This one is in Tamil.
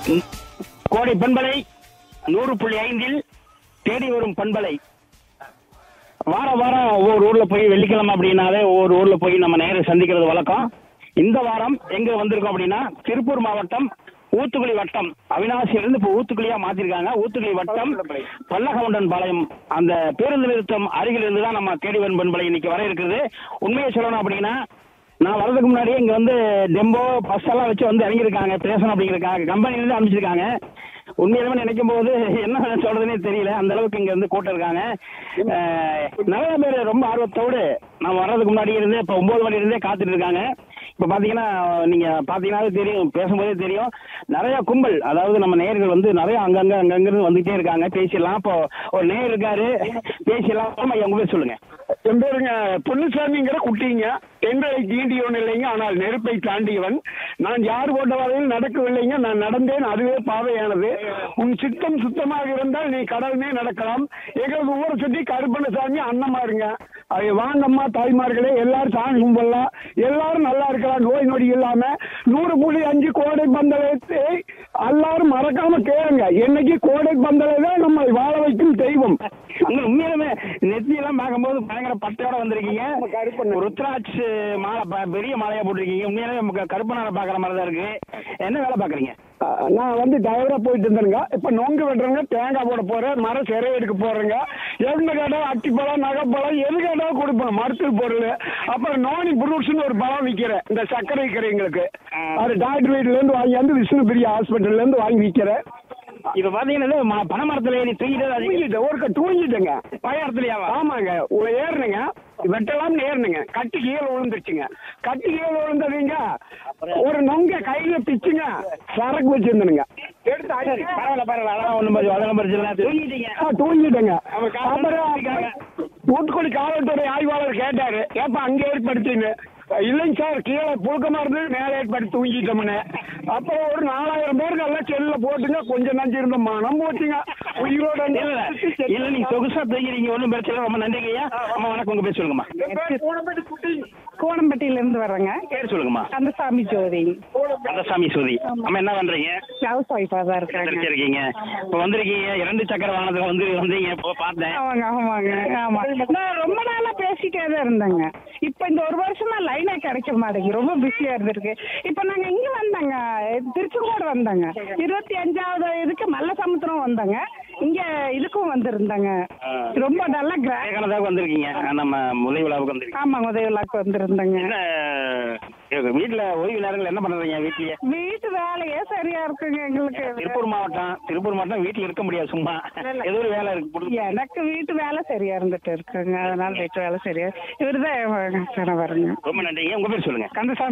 ம், கோடை பண்பலை நூறு புள்ளி ஐந்தில் தேடி வரும் பண்பலை வாரம் வாரம் ஒவ்வொரு ஊர்ல போய் வெள்ளிக்கிழமை அப்படின்னாலே ஒவ்வொரு ஊர்ல போய் நம்ம நேரம் சந்திக்கிறது வழக்கம் இந்த வாரம் எங்க வந்திருக்கோம் அப்படின்னா திருப்பூர் மாவட்டம் ஊத்துக்குளி வட்டம் அவினாசியிலிருந்து இப்போ ஊத்துக்குளியா மாத்திருக்காங்க ஊத்துக்குளி வட்டம் பல்லகவுண்டன் பாளையம் அந்த பேருந்து நிறுத்தம் அருகில் இருந்து தான் நம்ம தேடி வரும் பண்பலை இன்னைக்கு வர இருக்குது உண்மையை சொல்லணும் அப்படின்னா நான் வர்றதுக்கு முன்னாடி இங்க வந்து டெம்போ பஸ் எல்லாம் வச்சு வந்து இறங்கியிருக்காங்க பேசணும் அப்படிங்கிறக்காக கம்பெனிலேருந்து அனுப்பிச்சிருக்காங்க உண்மையிலுமே நினைக்கும் போது என்ன சொல்றதுனே தெரியல அந்த அளவுக்கு இங்க வந்து கூட்டம் இருக்காங்க அஹ், நிறைய பேர் ரொம்ப ஆர்வத்தோடு நான் வர்றதுக்கு முன்னாடி இருந்தே இப்போ ஒன்பது மணி இருந்தே காத்துட்டு இருக்காங்க இப்போ பார்த்தீங்கன்னா நீங்க பார்த்தீங்கன்னாவே தெரியும் பேசும்போதே தெரியும் நிறைய கும்பல் அதாவது நம்ம நேயர்கள் வந்து நிறைய அங்கங்க அங்கங்கிருந்து வந்துட்டே இருக்காங்க பேசிடலாம் இப்போ ஒரு நேயர் இருக்காரு பேசிடலாம் ஆமா உங்க பேர் சொல்லுங்க என் பேருங்க பொன்னுசாமிங்கிற குட்டிங்க தென்றலை தீண்டியவன் இல்லைங்க ஆனால் நெருப்பை தாண்டியவன் நான் யார் போட்ட வரையில் நடக்கவில்லைங்க நான் நடந்தேன் அதுவே பாவையானது உன் சித்தம் சுத்தமாக இருந்தால் நீ கடவுளே நடக்கலாம் எங்களது ஊரை சுற்றி கருப்பணசாமி அண்ணமாருங்க அது வாங்கம்மா தாய்மார்களே எல்லாரும் சாமி கும்பிடலாம் எல்லாரும் நல்லா இருக்கலாம் நோய் நொடி இல்லாம நூறு புள்ளி அஞ்சு கோடை பந்தலத்தை எல்லாரும் மறக்காம கேளுங்க என்னைக்கு கோடை பந்தலை தான் நம்மை வாழ வைக்கும் தெய்வம் அங்க உண்மையிலுமே நெத்தியெல்லாம் பார்க்கும்போது பயங்கர பட்டையோட வந்திருக்கீங்க கருப்பண்ண. ருத்ராட்ச் மாலை ப- பெரிய மாலையா போட்டிருக்கீங்க உண்மையிலே நமக்கு கருப்பனாரை பார்க்குற மாதிரி தான் இருக்கு என்ன வேலை பார்க்குறீங்க அஹ் நான் வந்து டிரைவரா போயிட்டு இருந்தேனுங்க இப்ப நொங்கு வெட்டுறேங்க தேங்காய் போட போறேன் மரம் சிறை எடுக்க போறேங்க எந்த கேட்டால் அட்டிப்பழம் நகைப்பழம் எது கேட்டாலும் கொடுப்பேன் மருத்துவ பொருள் அப்புறம் நோனி புரூட்ஸ்னு ஒரு பழம் விற்கிறேன் இந்த சர்க்கரை விற்கிறவங்களுக்கு அது டாக்டர் வீட்டுல இருந்து வாங்கியாந்து விஷ்ணு பெரிய ஹாஸ்பிட்டல்ல இருந்து வாங்கி விற்கிறேன் இப்ப பாத்தீங்கன்னா ம- பனை மரத்துல ஏறி தூக்கிட்டு தூங்கிட்டேன் ஒருக்க தூங்கிட்டேங்க பழையத்துலயாவா ஆமாங்க உ- ஏறுனுங்க வெட்டலாம்னு ஏறுனுங்க கட்டி கீழே விழுந்துருச்சுங்க கட்டி கீழே விழுந்ததுங்க ஒரு நொங்க கையில பிச்சுங்க சரக்கு வச்சிருந்தனுங்க எடுத்து அடிச்சு பரவாயில்ல பரவாயில்ல அதெல்லாம் ஒண்ணும் பிரச்சனை அதெல்லாம் பிரச்சனை இல்லை. தூங்கிட்டீங்க ஆ, தூங்கிட்டேங்க அவன் காசு அப்புறம் இருக்காங்க. தூத்துக்குடி காவல்துறை ஆய்வாளர் கேட்டாரு ஏப்பா அங்க ஏற்படுத்தின்னு இல்லைங்க சார் கீழே புழுக்கமா இருந்து மேலே ஏற்படுத்தி தூங்கிட்டோம்னு அப்போ ஒரு நாலாயிரம் பேருக்கு எல்லாம் செல்ல போட்டுங்க கொஞ்சம் நஞ்சு இருந்த மனம் போச்சுங்க உயிரோட இல்ல இல்ல இல்ல நீங்க சொகுசா தூங்கிறீங்க ஒண்ணும் பிரச்சனை இல்லை. ரொம்ப நன்றிங்க ஐயா அம்மா வணக்கம் உங்க பேர் சொல்லுங்கம்மா கோணம்பட்டியில இருந்து வர்றேங்க பேர் சொல்லுங்கம்மா கந்தசாமி ஜோதி கந்தசாமி சோதி அம்மா என்ன பண்றீங்க ஹவுஸ் ஒய்ஃபா தான் இருக்காங்க இருக்கீங்க இப்போ வந்திருக்கீங்க இரண்டு சக்கர வாகனத்துல வந்து வந்தீங்க இப்போ பார்த்தேன் ஆமாங்க ஆமாங்க ஆமா நான் ரொம்ப நாளா பேசிட்டே தான் இருந்தேங்க இப்ப இந்த ஒரு வருஷமா லைனே கிடைக்க மாட்டேங்குது ரொம்ப பிஸியா இருந்திருக்கு இப்ப நாங்க இங்க வந்தோங்க திருச்செங்கோடு வந்தோங்க இருபத்தி அஞ்சாவது இதுக்கு மல்ல சமுத்திரம் வந்தோங்க இங்க இதுக்கும் வந்திருந்தாங்க ரொம்ப நல்லா கிரா விவேகானந்தாவுக்கு வந்திருக்கீங்க நம்ம முலை விழாவுக்கு வந்திருக்கீங்க ஆமாங்க உதவிலாக்கு வந்திருந்தாங்க என்ன இது வீட்டுல ஓய்வு நேரங்கள் என்ன பண்றீங்க வீட்லயே வீட்டு வேலையே சரியா இருக்குங்க எங்களுக்கு திருப்பூர் மாவட்டம் திருப்பூர் மாவட்டம் வீட்டுல இருக்க முடியாது சும்மா ஏதோ ஒரு வேலை இருக்கு கொடுத்து- எனக்கு வீட்டு வேலை சரியா இருந்துட்டு இருக்குங்க அதனால வீட்டு வேலை சரியா இவருதான் கணவருங்க ரொம்ப நன்றிங்க உங்க பேர் சொல்லுங்க கந்தசாமி